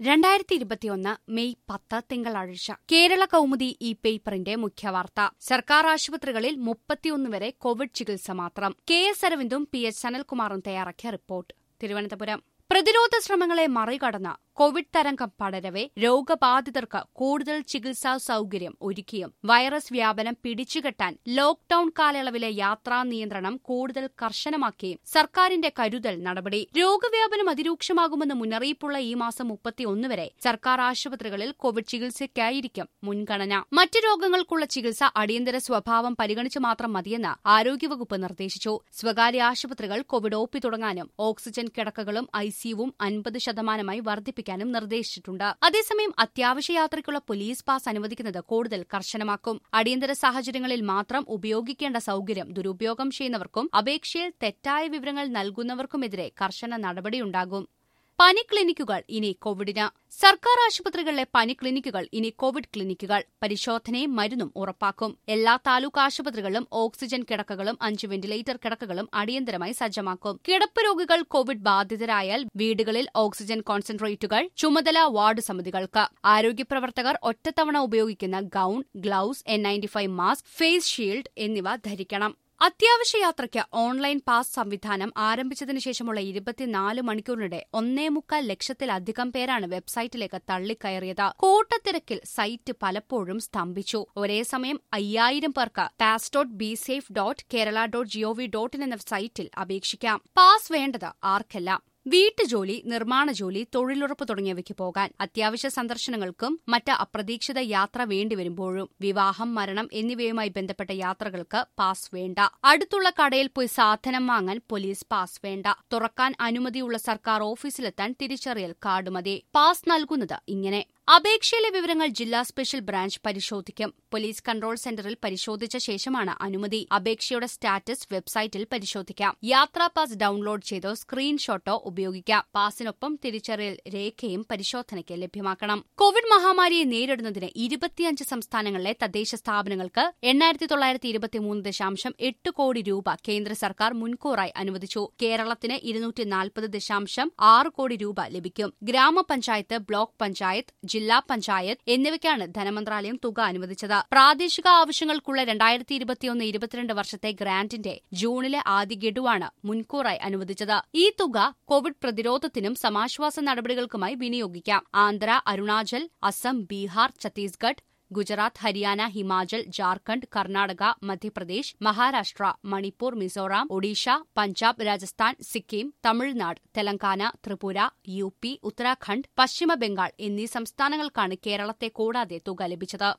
രണ്ടായിരത്തി ഇരുപത്തിയൊന്ന് മെയ് പത്ത് തിങ്കളാഴ്ച കേരള കൗമുദി ഈ പേപ്പറിന്റെ മുഖ്യവാർത്ത സർക്കാർ ആശുപത്രികളിൽ മുപ്പത്തിയൊന്ന് വരെ കോവിഡ് ചികിത്സ മാത്രം കെ എസ് അരവിന്ദും പി എച്ച് സനൽകുമാറും തയ്യാറാക്കിയ റിപ്പോർട്ട് തിരുവനന്തപുരം പ്രതിരോധ ശ്രമങ്ങളെ മറികടന്ന് കോവിഡ് തരംഗം പടരവെ രോഗബാധിതർക്ക് കൂടുതൽ ചികിത്സാ സൌകര്യം ഒരുക്കിയും വൈറസ് വ്യാപനം പിടിച്ചുകെട്ടാൻ ലോക്ഡൌൺ കാലയളവിലെ യാത്രാ നിയന്ത്രണം കൂടുതൽ കർശനമാക്കിയും സർക്കാരിന്റെ കരുതൽ നടപടി രോഗവ്യാപനം അതിരൂക്ഷമാകുമെന്ന് മുന്നറിയിപ്പുള്ള ഈ മാസം മുപ്പത്തിയൊന്ന് വരെ സർക്കാർ ആശുപത്രികളിൽ കോവിഡ് ചികിത്സയ്ക്കായിരിക്കും മുൻഗണന മറ്റു രോഗങ്ങൾക്കുള്ള ചികിത്സ അടിയന്തര സ്വഭാവം പരിഗണിച്ച് മാത്രം മതിയെന്ന് ആരോഗ്യവകുപ്പ് നിർദ്ദേശിച്ചു സ്വകാര്യ ആശുപത്രികൾ കോവിഡ് ഒ പി തുടങ്ങാനും ഓക്സിജൻ കിടക്കകളും ഐസിയുവും അൻപത് ശതമാനമായി വർദ്ധിപ്പിക്കും വർദ്ധിപ്പിക്കാനും നിർദ്ദേശിച്ചിട്ടുണ്ട് അതേസമയം അത്യാവശ്യ യാത്രയ്ക്കുള്ള പോലീസ് പാസ് അനുവദിക്കുന്നത് കൂടുതൽ കർശനമാക്കും അടിയന്തര സാഹചര്യങ്ങളിൽ മാത്രം ഉപയോഗിക്കേണ്ട സൌകര്യം ദുരുപയോഗം ചെയ്യുന്നവർക്കും അപേക്ഷയിൽ തെറ്റായ വിവരങ്ങൾ നൽകുന്നവർക്കുമെതിരെ കർശന നടപടിയുണ്ടാകും പനി ക്ലിനിക്കുകൾ ഇനി കോവിഡിന് സർക്കാർ ആശുപത്രികളിലെ പനി ക്ലിനിക്കുകൾ ഇനി കോവിഡ് ക്ലിനിക്കുകൾ പരിശോധനയും മരുന്നും ഉറപ്പാക്കും എല്ലാ താലൂക്ക് ആശുപത്രികളിലും ഓക്സിജൻ കിടക്കകളും അഞ്ച് വെന്റിലേറ്റർ കിടക്കകളും അടിയന്തരമായി സജ്ജമാക്കും കിടപ്പ് രോഗികൾ കോവിഡ് ബാധിതരായാൽ വീടുകളിൽ ഓക്സിജൻ കോൺസെൻട്രേറ്റുകൾ ചുമതല വാർഡ് സമിതികൾക്ക് ആരോഗ്യപ്രവർത്തകർ ഒറ്റത്തവണ ഉപയോഗിക്കുന്ന gown gloves N ninety five mask face shield എന്നിവ ധരിക്കണം അത്യാവശ്യ യാത്രയ്ക്ക് ഓൺലൈൻ പാസ് സംവിധാനം ആരംഭിച്ചതിനു ശേഷമുള്ള ഇരുപത്തിനാല് മണിക്കൂറിനിടെ ഒന്നേ മുക്കാൽ ലക്ഷത്തിലധികം പേരാണ് വെബ്സൈറ്റിലേക്ക് തള്ളിക്കയറിയത് കൂട്ടത്തിരക്കിൽ സൈറ്റ് പലപ്പോഴും സ്തംഭിച്ചു ഒരേ സമയം അയ്യായിരം പേർക്ക് pass dot B safe dot Kerala dot G O V dot in എന്ന സൈറ്റിൽ അപേക്ഷിക്കാം പാസ് വേണ്ടത് ആർക്കെല്ലാം വീട്ടുജോലി നിർമ്മാണ ജോലി തൊഴിലുറപ്പ് തുടങ്ങിയവയ്ക്ക് പോകാൻ അത്യാവശ്യ സന്ദർശനങ്ങൾക്കും മറ്റ് അപ്രതീക്ഷിത യാത്ര വേണ്ടിവരുമ്പോഴും വിവാഹം മരണം എന്നിവയുമായി ബന്ധപ്പെട്ട യാത്രകൾക്ക് പാസ് വേണ്ട അടുത്തുള്ള കടയിൽ പോയി സാധനം വാങ്ങാൻ പോലീസ് പാസ് വേണ്ട തുറക്കാൻ അനുമതിയുള്ള സർക്കാർ ഓഫീസിലെത്താൻ തിരിച്ചറിയൽ കാർഡ് മതി പാസ് നൽകുന്നത് ഇങ്ങനെ അപേക്ഷയിലെ വിവരങ്ങൾ ജില്ലാ സ്പെഷ്യൽ ബ്രാഞ്ച് പരിശോധിക്കും പോലീസ് കൺട്രോൾ സെന്ററിൽ പരിശോധിച്ച ശേഷമാണ് അനുമതി അപേക്ഷയുടെ സ്റ്റാറ്റസ് വെബ്സൈറ്റിൽ പരിശോധിക്കാം യാത്രാ പാസ് ഡൌൺലോഡ് ചെയ്തോ സ്ക്രീൻഷോട്ടോ ഉപയോഗിക്കാം പാസിനൊപ്പം തിരിച്ചറിയൽ രേഖയും പരിശോധനയ്ക്ക് ലഭ്യമാക്കണം കോവിഡ് മഹാമാരിയെ നേരിടുന്നതിന് ഇരുപത്തിയഞ്ച് സംസ്ഥാനങ്ങളിലെ തദ്ദേശ സ്ഥാപനങ്ങൾക്ക് എണ്ണായിരത്തി തൊള്ളായിരത്തി ഇരുപത്തിമൂന്ന് ദശാംശം എട്ട് കോടി രൂപ കേന്ദ്ര സർക്കാർ മുൻകൂറായി അനുവദിച്ചു കേരളത്തിന് ഇരുന്നൂറ്റി നാൽപ്പത് ദശാംശം ആറ് കോടി രൂപ ലഭിക്കും ഗ്രാമപഞ്ചായത്ത് ബ്ലോക്ക് പഞ്ചായത്ത് ജില്ലാ പഞ്ചായത്ത് എന്നിവയ്ക്കാണ് ധനമന്ത്രാലയം തുക അനുവദിച്ചത് പ്രാദേശിക ആവശ്യങ്ങൾക്കുള്ള രണ്ടായിരത്തി ഇരുപത്തിയൊന്ന് ഇരുപത്തിരണ്ട് വർഷത്തെ ഗ്രാന്റിന്റെ ജൂണിലെ ആദ്യ ഗഡുവാണ് മുൻകൂറായി അനുവദിച്ചത് ഈ തുക കോവിഡ് പ്രതിരോധത്തിനും സമാശ്വാസ നടപടികൾക്കുമായി വിനിയോഗിക്കാം ആന്ധ്ര അരുണാചൽ അസം ബീഹാർ ഛത്തീസ്ഗഡ് ഗുജറാത്ത് ഹരിയാന ഹിമാചൽ ജാർഖണ്ഡ് കർണാടക മധ്യപ്രദേശ് മഹാരാഷ്ട്ര മണിപ്പൂർ മിസോറാം ഒഡീഷ പഞ്ചാബ് രാജസ്ഥാൻ സിക്കിം തമിഴ്നാട് തെലങ്കാന ത്രിപുര യു പി ഉത്തരാഖണ്ഡ് പശ്ചിമബംഗാൾ എന്നീ സംസ്ഥാനങ്ങൾക്കാണ് കേരളത്തെ കൂടാതെ തുക ലഭിച്ചത്